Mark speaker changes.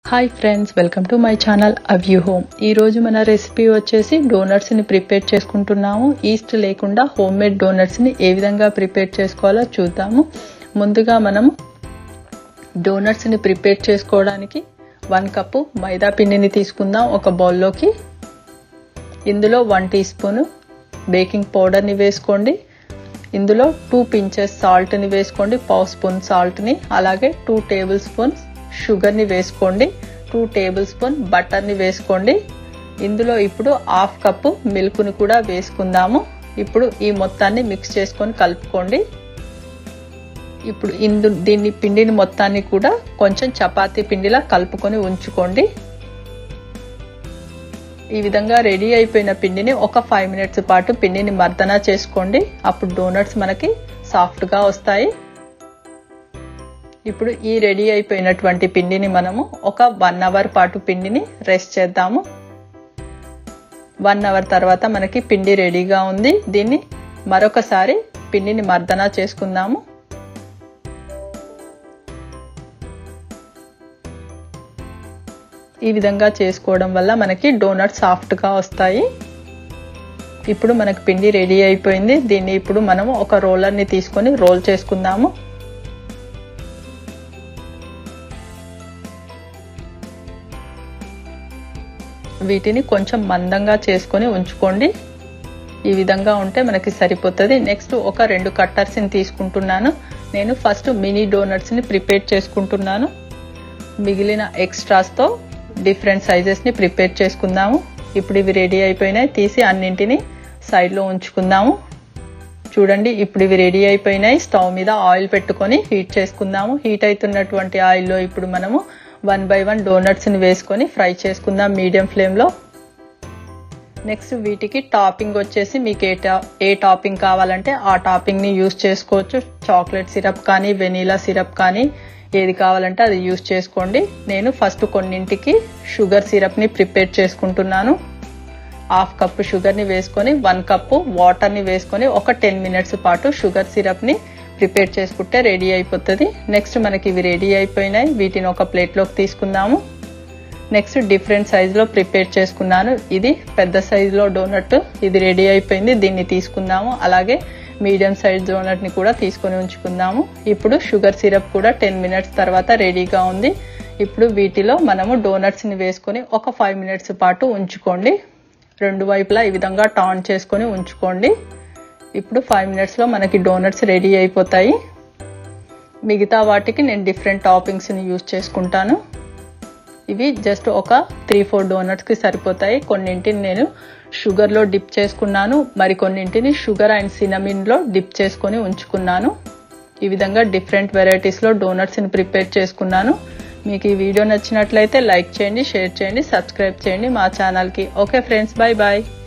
Speaker 1: hi friends welcome to my channel అవ్యూ home ఈ రోజు మన రెసిపీ వచ్చేసి డోనట్స్ ని ప్రిపేర్ చేసుకుంటున్నాము ఈస్ట్ లేకుండా హోమ్ మేడ్ డోనట్స్ ని ఏ విధంగా ప్రిపేర్ చేసుకోవాలో చూద్దాము ముందుగా మనము డోనట్స్ ని ప్రిపేర్ చేసుకోవడానికి వన్ కప్పు మైదా పిండిని తీసుకుందాం ఒక బౌల్లోకి ఇందులో వన్ టీ స్పూన్ బేకింగ్ పౌడర్ని వేసుకోండి ఇందులో టూ పించెస్ సాల్ట్ని వేసుకోండి పావు స్పూన్ సాల్ట్ని అలాగే టూ టేబుల్ స్పూన్స్ షుగర్ని వేసుకోండి టూ టేబుల్ స్పూన్ బటర్ని వేసుకోండి ఇందులో ఇప్పుడు హాఫ్ కప్పు మిల్క్ని కూడా వేసుకుందాము ఇప్పుడు ఈ మొత్తాన్ని మిక్స్ చేసుకొని కలుపుకోండి ఇప్పుడు ఇందు దీన్ని పిండిని మొత్తాన్ని కూడా కొంచెం చపాతీ పిండిలా కలుపుకొని ఉంచుకోండి ఈ విధంగా రెడీ అయిపోయిన పిండిని ఒక ఫైవ్ మినిట్స్ పాటు పిండిని మర్దన చేసుకోండి అప్పుడు డోనట్స్ మనకి సాఫ్ట్గా వస్తాయి ఇప్పుడు ఈ రెడీ అయిపోయినటువంటి పిండిని మనము ఒక వన్ అవర్ పాటు పిండిని రెస్ట్ చేద్దాము వన్ అవర్ తర్వాత మనకి పిండి రెడీగా ఉంది దీన్ని మరొకసారి పిండిని మర్దన చేసుకుందాము ఈ విధంగా చేసుకోవడం వల్ల మనకి డోనట్ సాఫ్ట్గా వస్తాయి ఇప్పుడు మనకు పిండి రెడీ అయిపోయింది దీన్ని ఇప్పుడు మనము ఒక రోలర్ని తీసుకొని రోల్ చేసుకుందాము వీటిని కొంచెం మందంగా చేసుకొని ఉంచుకోండి ఈ విధంగా ఉంటే మనకి సరిపోతుంది నెక్స్ట్ ఒక రెండు కట్టర్స్ని తీసుకుంటున్నాను నేను ఫస్ట్ మినీ డోనట్స్ని ప్రిపేర్ చేసుకుంటున్నాను మిగిలిన ఎక్స్ట్రాస్తో డిఫరెంట్ సైజెస్ని ప్రిపేర్ చేసుకుందాము ఇప్పుడు ఇవి రెడీ అయిపోయినాయి తీసి అన్నింటిని సైడ్లో ఉంచుకుందాము చూడండి ఇప్పుడు ఇవి రెడీ అయిపోయినాయి స్టవ్ మీద ఆయిల్ పెట్టుకొని హీట్ చేసుకుందాము హీట్ అవుతున్నటువంటి ఆయిల్లో ఇప్పుడు మనము వన్ బై వన్ డోనట్స్ని వేసుకొని ఫ్రై చేసుకుందాం మీడియం ఫ్లేమ్లో నెక్స్ట్ వీటికి టాపింగ్ వచ్చేసి మీకు ఏ టా ఏ టాపింగ్ కావాలంటే ఆ టాపింగ్ని యూస్ చేసుకోవచ్చు చాక్లెట్ సిరప్ కానీ వెనీలా సిరప్ కానీ ఏది కావాలంటే అది యూస్ చేసుకోండి నేను ఫస్ట్ కొన్నింటికి షుగర్ సిరప్ని ప్రిపేర్ చేసుకుంటున్నాను హాఫ్ కప్పు షుగర్ని వేసుకొని వన్ కప్పు వాటర్ని వేసుకొని ఒక టెన్ మినిట్స్ పాటు షుగర్ సిరప్ని ప్రిపేర్ చేసుకుంటే రెడీ అయిపోతుంది నెక్స్ట్ మనకి ఇవి రెడీ అయిపోయినాయి వీటిని ఒక ప్లేట్లోకి తీసుకుందాము నెక్స్ట్ డిఫరెంట్ సైజులో ప్రిపేర్ చేసుకున్నాను ఇది పెద్ద సైజులో డోనట్ ఇది రెడీ అయిపోయింది దీన్ని తీసుకుందాము అలాగే మీడియం సైజ్ డోనట్ని కూడా తీసుకొని ఉంచుకుందాము ఇప్పుడు షుగర్ సిరప్ కూడా టెన్ మినిట్స్ తర్వాత రెడీగా ఉంది ఇప్పుడు వీటిలో మనము డోనట్స్ని వేసుకొని ఒక ఫైవ్ మినిట్స్ పాటు ఉంచుకోండి రెండు వైపులా ఈ విధంగా టాన్ చేసుకొని ఉంచుకోండి ఇప్పుడు ఫైవ్ మినిట్స్లో మనకి డోనట్స్ రెడీ అయిపోతాయి మిగతా వాటికి నేను డిఫరెంట్ టాపింగ్స్ని యూజ్ చేసుకుంటాను ఇవి జస్ట్ ఒక త్రీ ఫోర్ డోనట్స్కి సరిపోతాయి కొన్నింటిని నేను షుగర్లో డిప్ చేసుకున్నాను మరి కొన్నింటిని షుగర్ అండ్ సినమిన్లో డిప్ చేసుకొని ఉంచుకున్నాను ఈ విధంగా డిఫరెంట్ వెరైటీస్లో డోనట్స్ని ప్రిపేర్ చేసుకున్నాను మీకు ఈ వీడియో నచ్చినట్లయితే లైక్ చేయండి షేర్ చేయండి సబ్స్క్రైబ్ చేయండి మా ఛానల్కి ఓకే ఫ్రెండ్స్ బాయ్ బాయ్